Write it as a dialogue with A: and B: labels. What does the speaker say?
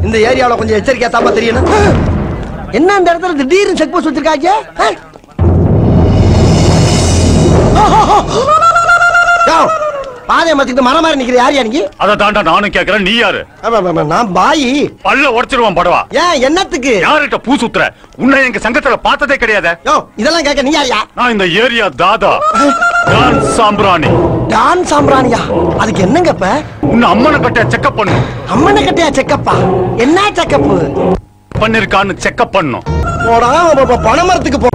A: இந்த ஏரியாவுல கொஞ்சம் எச்சரிக்கையா தாப்பா தெரியணும் என்ன இந்த இடத்துல திடீர்னு செக் போஸ்ட் வச்சிருக்காங்க ஆ? யோவ், பாதையை மாத்திக்கிட்டு மரம் மாதிரி நிக்கிற யார் நீங்க
B: அதை தாண்டா நானும் கேக்குறேன் நீ யாரு
A: ஆமா, ஆமா, ஆமா, நான் பாயி
B: பல்ல உடைச்சிருவான் படவா
A: ஏன் என்னத்துக்கு
B: யார்கிட்ட பூ சுத்துற உன்னை எங்க சங்கத்துல பார்த்ததே கிடையாது
A: யோ இதெல்லாம் கேட்க நீ யாரியா
B: நான் இந்த ஏரியா தாதா டான் சாம்பிராணி
A: டான் சாம்பிராணியா அதுக்கு என்னங்க இப்ப
B: உன்னை அம்மனை கட்ட செக்கப் பண்ணும்
A: அம்மனை கட்டையா செக்கப்பா என்ன செக்கப்பு
B: பண்ணிருக்கான்னு செக்கப் பண்ணும்
A: போடா ப- ப- பனைமரத்துக்கு போ